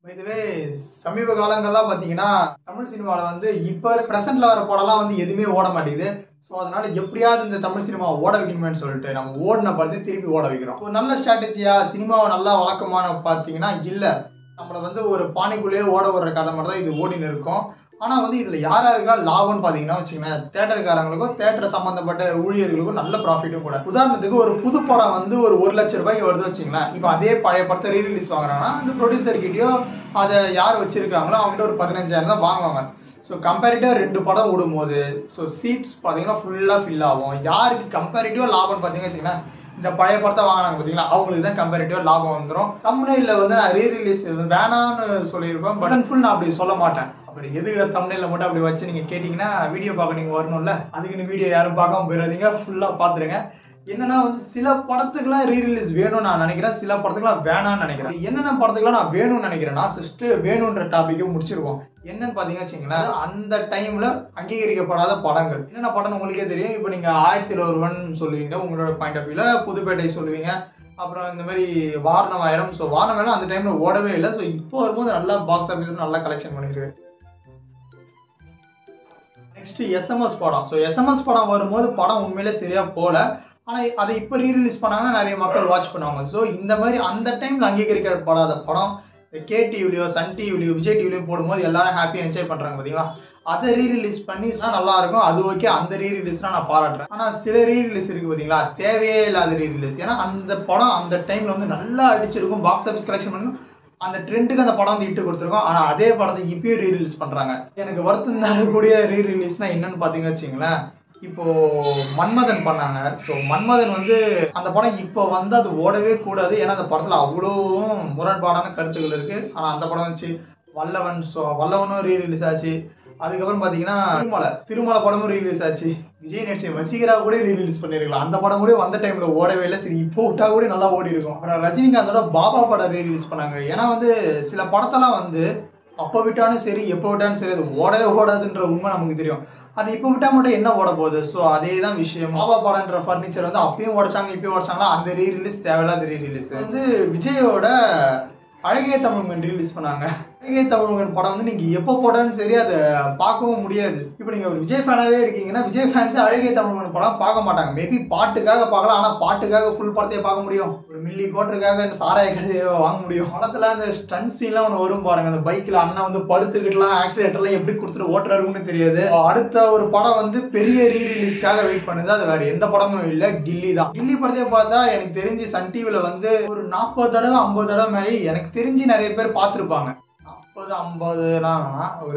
இதுவே சமீப காலங்கள்லாம் பார்த்தீங்கன்னா தமிழ் சினிமாவில் வந்து இப்போ ப்ரெசென்ட்ல வர படம்லாம் வந்து எதுவுமே ஓட மாட்டேங்குது ஸோ அதனால எப்படியாவது இந்த தமிழ் சினிமா ஓட வைக்கணுமேனு சொல்லிட்டு நம்ம ஓடின படத்தை திருப்பி ஓட வைக்கிறோம் ஒரு நல்ல ஸ்ட்ராட்டஜியா சினிமாவை நல்லா வழக்கமான பார்த்தீங்கன்னா இல்லை நம்மளை வந்து ஒரு பானைக்குள்ளேயே ஓட விடுற கதை மாதிரி தான் இது ஓடின்னு இருக்கும் ஆனால் வந்து இதில் யார் யாருக்கெல்லாம் லாபம்னு பார்த்தீங்கன்னா வச்சுக்கோங்களேன் தேட்டருக்காரங்களுக்கும் தேட்டர் சம்மந்தப்பட்ட ஊழியர்களுக்கும் நல்ல ப்ராஃபிட்டும் கூட உதாரணத்துக்கு ஒரு புது படம் வந்து ஒரு ஒரு லட்ச ரூபாய்க்கு வருது வச்சுங்களேன் இப்போ அதே பழைய படத்தை ரீரிலீஸ் வாங்குறாங்கன்னா அந்த ப்ரொடியூசர்கிட்டயோ அதை யார் வச்சிருக்காங்களோ அவங்ககிட்ட ஒரு பதினஞ்சாயிரம் தான் வாங்குவாங்க ஸோ கம்பேரிட்டிவாக ரெண்டு படம் விடும்போது ஸோ சீட்ஸ் பார்த்தீங்கன்னா ஃபுல்லாக ஃபில் ஆகும் யாருக்கு கம்பேரிட்டிவாக லாபம்னு பார்த்தீங்கன்னா வச்சுங்களேன் இந்த பழைய படத்தை வாங்கினாங்க பார்த்தீங்களா அவங்களுக்கு தான் கம்பேரிட்டிவாக லாபம் வந்துடும் தமிழில் வந்து நான் ரீரிலீஸ் வேணான்னு சொல்லியிருப்பேன் பட் ஃபுல் நான் அப்படி சொல்ல மாட்டேன் அப்புறம் எதுக்கு தமிழில் மட்டும் அப்படி வச்சு நீங்கள் கேட்டிங்கன்னா வீடியோ பார்க்க நீங்கள் வரணும்ல அதுக்குன்னு வீடியோ யாரும் பார்க்காம போயிடாதீங்க ஃபுல்லாக பார்த்துருங்க என்னன்னா வந்து சில படத்துக்குலாம் ரீரிலீஸ் வேணும்னு நான் நினைக்கிறேன் சில படத்துக்குலாம் வேணாம்னு நினைக்கிறேன் என்னென்ன படத்துக்குலாம் நான் வேணும்னு நினைக்கிறேன்னா ஃபர்ஸ்ட் வேணுன்ற டாபிக்கை முடிச்சிருக்கோம் என்னன்னு பார்த்தீங்கன்னா வச்சுங்களேன் அந்த டைம்ல அங்கீகரிக்கப்படாத படங்கள் என்னென்ன படம்னு உங்களுக்கே தெரியும் இப்போ நீங்க ஆயிரத்தி ஒருவன் சொல்லுவீங்க உங்களோட பாயிண்ட் ஆஃப் வியூல புதுப்பேட்டை சொல்லுவீங்க அப்புறம் இந்த மாதிரி வாரணமாயிரம் ஸோ வாரணமாயிரம் அந்த டைம்ல ஓடவே இல்லை ஸோ இப்போ வரும்போது நல்லா பாக்ஸ் ஆஃபீஸ் நல்லா கலெக்ஷன் பண்ணிருக்கு நெக்ஸ்ட் எஸ்எம்எஸ் படம் ஸோ எஸ்எம்எஸ் படம் வரும்போது படம் உண்மையிலே சரியா போல ஆனால் அதை இப்போ ரீரிலீஸ் பண்ணாங்கன்னா நிறைய மக்கள் வாட்ச் பண்ணுவாங்க ஸோ இந்த மாதிரி அந்த டைமில் அங்கீகரிக்கப்படாத படம் கே டிவிலையோ சன் டிவிலையோ விஜய் டிவிலையோ போடும்போது எல்லாரும் ஹாப்பியாக என்ஜாய் பண்ணுறாங்க பார்த்தீங்களா அதை ரீரிலீஸ் பண்ணி நல்லா இருக்கும் அது ஓகே அந்த ரீரிலீஸ்னா நான் பாராட்டுறேன் ஆனால் சில ரீரிலீஸ் இருக்கு பார்த்தீங்களா தேவையே இல்லாத ரீரிலீஸ் ஏன்னா அந்த படம் அந்த டைமில் வந்து நல்லா அடிச்சிருக்கும் பாக்ஸ் ஆஃபீஸ் கலெக்ஷன் பண்ணும் அந்த ட்ரெண்டுக்கு அந்த படம் வந்து இட்டு கொடுத்துருக்கோம் ஆனால் அதே படத்தை இப்பயும் ரீரிலீஸ் பண்ணுறாங்க எனக்கு வருத்தம் தரக்கூடிய ரீரிலீஸ்னா என்னன்னு பார்த்தீங்கன்னு வச்சுங்களேன் இப்போ மன்மதன் பண்ணாங்க ஸோ மன்மதன் வந்து அந்த படம் இப்போ வந்து அது ஓடவே கூடாது ஏன்னா அந்த படத்தில் அவ்வளோ முரண்பாடான கருத்துக்கள் இருக்கு ஆனால் அந்த படம் வந்துச்சு வல்லவன் ஸோ வல்லவனும் ரீ ரிலீஸ் ஆச்சு அதுக்கப்புறம் பார்த்தீங்கன்னா திருமலை திருமலை படமும் ரீரிலீஸ் ஆச்சு விஜய் நடிச்ச வசீகரா கூட ரீரிலீஸ் பண்ணிருக்கலாம் அந்த படம் கூட வந்த டைம்ல ஓடவே இல்லை சரி இப்போ விட்டா கூட நல்லா ஓடி இருக்கும் அப்புறம் ரஜினிகாந்தோட பாபா படம் ரீரிலீஸ் பண்ணாங்க ஏன்னா வந்து சில படத்தெல்லாம் வந்து அப்போ விட்டாலும் சரி எப்போ விட்டாலும் சரி அது ஓடவே ஓடாதுன்ற உண்மை நமக்கு தெரியும் அது இப்போ விட்டா மட்டும் என்ன ஓட போகுது ஸோ அதே தான் விஷயம் பாபா படம்ன்ற ஃபர்னிச்சர் வந்து அப்பயும் உடைச்சாங்க இப்பயும் உடைச்சாங்களா அந்த ரீ ரிலீஸ் தேவையில்லாத ரீ ரிலீஸ் வந்து விஜயோட அழகிய தமிழ்மன் ரிலீஸ் பண்ணாங்க அழகிய தமிழ்மன் படம் வந்து நீங்க எப்போ போட்டாலும் சரி அதை பார்க்கவும் முடியாது இப்போ நீங்க ஒரு விஜய் ஃபேனாவே இருக்கீங்கன்னா விஜய் ஃபேன்ஸ் அழகிய தமிழ்மன் படம் பார்க்க மாட்டாங்க மேபி பாட்டுக்காக பார்க்கலாம் ஆனா பாட்டுக்காக ஃபுல் படத்தையே பார்க்க முடியும் ஒரு மில்லி கோட்டருக்காக இந்த சாராய கடையை வாங்க முடியும் படத்துல அந்த ஸ்டன் சீன்லாம் ஒன்று வரும் பாருங்க அந்த பைக்ல அண்ணன் வந்து படுத்துக்கிட்டுலாம் ஆக்சிடென்ட்லாம் எப்படி கொடுத்துட்டு ஓட்டுறாருன்னு தெரியாது அடுத்த ஒரு படம் வந்து பெரிய ரீ ரிலீஸ்க்காக வெயிட் பண்ணுது அது வேற எந்த படமும் இல்லை கில்லி தான் கில்லி படத்தை பார்த்தா எனக்கு தெரிஞ்சு சன் டிவில வந்து ஒரு நாற்பது தடவை ஐம்பது தடவை மேலே எனக்கு தெரிஞ்சு நிறைய பேர் பார்த்துருப்பாங்க நாற்பது ஐம்பதுனா ஒரு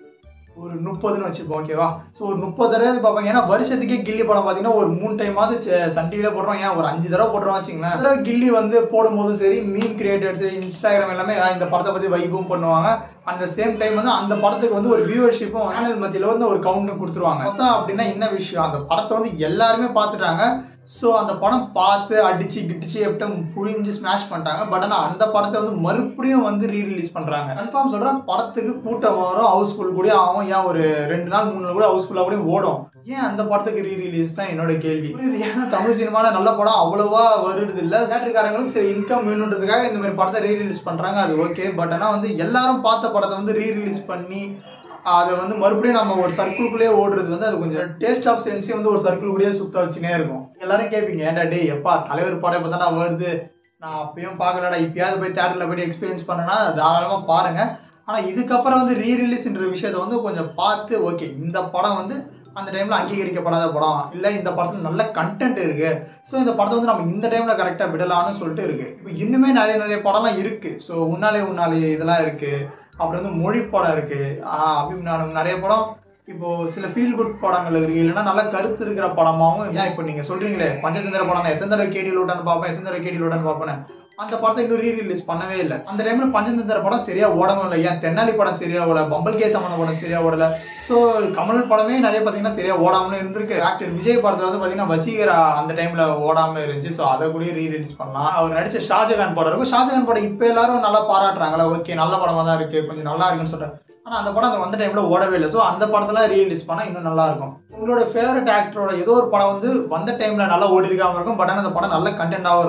ஒரு முப்பதுன்னு வச்சுப்போம் ஓகேவா ஸோ ஒரு முப்பது தடவை பார்ப்பாங்க ஏன்னா வருஷத்துக்கே கில்லி படம் பார்த்தீங்கன்னா ஒரு மூணு டைமாவது சன் டிவியில் போடுறோம் ஏன் ஒரு அஞ்சு தடவை போடுறோம் வச்சுங்களேன் தடவை கில்லி வந்து போடும்போதும் சரி மீன் கிரியேட்டர்ஸ் இன்ஸ்டாகிராம் எல்லாமே "ஆ, இந்த படத்தை பற்றி வைப்பும் பண்ணுவாங்க அந்த சேம் டைம் வந்து அந்த படத்துக்கு வந்து ஒரு வியூவர்ஷிப்பும் சேனல் மத்தியில் வந்து ஒரு கவுண்ட் கொடுத்துருவாங்க மொத்தம் அப்படின்னா என்ன விஷயம் அந்த படத்தை வந்து எல்லாருமே பார்த்துட்டாங்க ஸோ அந்த படம் பார்த்து அடிச்சு கிட்டிச்சு எப்படி புழிஞ்சு ஸ்மாஷ் பண்ணிட்டாங்க பட் ஆனால் அந்த படத்தை வந்து மறுபடியும் வந்து ரீ ரிலீஸ் பண்ணுறாங்க கன்ஃபார்ம் சொல்கிறேன் படத்துக்கு கூட்டம் வரும் ஹவுஸ்ஃபுல் கூட ஆகும் ஏன் ஒரு ரெண்டு நாள் மூணு நாள் கூட ஹவுஸ்ஃபுல்லாக கூட ஓடும் ஏன் அந்த படத்துக்கு ரீ ரிலீஸ் தான் என்னோட கேள்வி புரியுது ஏன்னா தமிழ் சினிமால நல்ல படம் அவ்வளோவா வருது இல்லை தேட்டருக்காரங்களுக்கு சரி இன்கம் வேணுன்றதுக்காக இந்த மாதிரி படத்தை ரீ ரிலீஸ் பண்ணுறாங்க அது ஓகே பட் ஆனால் வந்து எல்லாரும் பார்த்த படத்தை வந்து ரீ ரிலீஸ் பண்ணி அதை வந்து மறுபடியும் நம்ம ஒரு சர்க்கிள்குள்ளேயே ஓடுறது வந்து அது கொஞ்சம் டேஸ்ட் ஆஃப் சென்ஸே வந்து ஒரு சர்க்கிள்குள்ளேயே சுத்த வச்சுனே இருக்கும் எல்லாரும் கேட்பீங்க ஏன்டா டேய் எப்பா தலைவர் படம் இப்போ தானே வருது நான் அப்பயும் பார்க்கலடா இப்பயாவது போய் தேட்டரில் போய் எக்ஸ்பீரியன்ஸ் பண்ணனா தாராளமாக பாருங்க ஆனால் இதுக்கப்புறம் வந்து ரீ ரிலீஸ்ன்ற விஷயத்தை வந்து கொஞ்சம் பார்த்து ஓகே இந்த படம் வந்து அந்த டைமில் அங்கீகரிக்கப்படாத படம் இல்லை இந்த படத்தில் நல்ல கண்டென்ட் இருக்கு ஸோ இந்த படத்தை வந்து நம்ம இந்த டைமில் கரெக்டாக விடலாம்னு சொல்லிட்டு இருக்கு இப்போ இன்னுமே நிறைய நிறைய படம்லாம் இருக்கு ஸோ உன்னாலே உன்னாலே இதெல்லாம் இருக்கு அப்புறம் வந்து மொழி படம் இருக்கு ஆஹ் அபிமானம் நிறைய படம் இப்போ சில ஃபீல் குட் படங்கள் இருக்கு இல்லைன்னா நல்ல கருத்து இருக்கிற படமாவும் ஏன் இப்போ நீங்க சொல்றீங்களே பஞ்சதந்திர படம் நான் எத்தனை தடவை கேடி லோட்டான்னு பார்ப்பேன் எத்தனை தடவை கேடி லோட்டான்னு பார்ப்பேன் அந்த படத்தை இன்னும் ரீ ரிலீஸ் பண்ணவே இல்லை அந்த டைம்ல பஞ்சதந்திர படம் சரியா ஓடவும் இல்லை ஏன் தென்னாலி படம் சரியா ஓடல பம்பல் கே சம்மந்த படம் சரியா ஓடல ஸோ கமல் படமே நிறைய பார்த்தீங்கன்னா சரியா ஓடாமலும் இருந்திருக்கு ஆக்டர் விஜய் படத்துல வந்து பார்த்தீங்கன்னா வசீகரா அந்த டைம்ல ஓடாம இருந்துச்சு ஸோ அதை கூட ரீ ரிலீஸ் பண்ணலாம் அவர் நடிச்ச ஷாஜகான் படம் இருக்கும் ஷாஜகான் படம் இப்போ எல்லாரும் நல்லா பாராட்டுறாங்களா ஓகே நல்ல படமா தான் இருக்கு கொஞ்சம் நல்லா இருக்குன்னு சொல்றேன் ஆனா அந்த படம் அந்த வந்த டைம்ல ஓடவே இல்லை ஸோ அந்த படத்துல ரீலிஸ் பண்ணா இன்னும் நல்லா இருக்கும் உங்களோட ஃபேவரட் ஆக்டரோட ஏதோ ஒரு படம் வந்து வந்த டைம்ல நல்லா ஓடி இருக்காம இருக்கும் பட் ஆனால் அந்த படம் நல்ல கண்டென்ட்டாகவும் இருக்கும்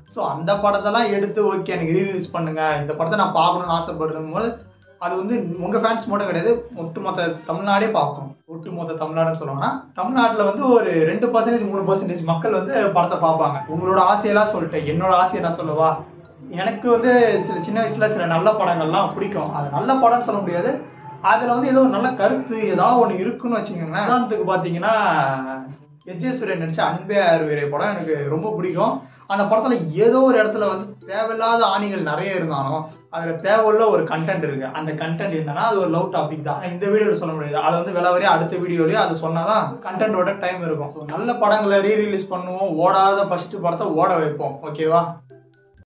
ஸோ அந்த படத்தெல்லாம் எடுத்து ஓகே எனக்கு ரீரிலீஸ் பண்ணுங்க இந்த படத்தை நான் பார்க்கணும்னு ஆசைப்படுறதும் போது அது வந்து உங்கள் ஃபேன்ஸ் மட்டும் கிடையாது ஒட்டுமொத்த தமிழ்நாடே பார்க்கணும் ஒட்டுமொத்த தமிழ்நாடுன்னு சொல்லுவாங்கன்னா தமிழ்நாட்டில் வந்து ஒரு ரெண்டு பர்சன்டேஜ் மூணு பர்சன்டேஜ் மக்கள் வந்து படத்தை பார்ப்பாங்க உங்களோட ஆசையெல்லாம் சொல்லிட்டேன் என்னோட ஆசையை நான் சொல்லவா எனக்கு வந்து சில சின்ன வயசுல சில நல்ல படங்கள்லாம் பிடிக்கும் அது நல்ல படம்னு சொல்ல முடியாது அதில் வந்து ஏதோ ஒரு நல்ல கருத்து ஏதாவது ஒன்று இருக்குன்னு வச்சுக்கோங்களேன் உதாரணத்துக்கு பார்த்தீங்கன்னா எஜே சூரியன் நடிச்ச அன்பே அருவீரை படம் எனக்கு ரொம்ப பிடிக்கும் அந்த படத்தில் ஏதோ ஒரு இடத்துல வந்து தேவையில்லாத ஆணிகள் நிறைய இருந்தாலும் அதில் தேவையுள்ள ஒரு கண்டென்ட் இருக்கு அந்த கண்டென்ட் என்னன்னா அது ஒரு லவ் டாபிக் தான் இந்த வீடியோவில் சொல்ல முடியாது அதை வந்து வில வரையும் அடுத்த வீடியோலயே அது சொன்னாதான் கண்டென்ட்டோட டைம் இருக்கும் ஸோ நல்ல படங்களை ரீ ரிலீஸ் பண்ணுவோம் ஓடாத ஃபர்ஸ்ட் படத்தை ஓட வைப்போம் ஓகேவா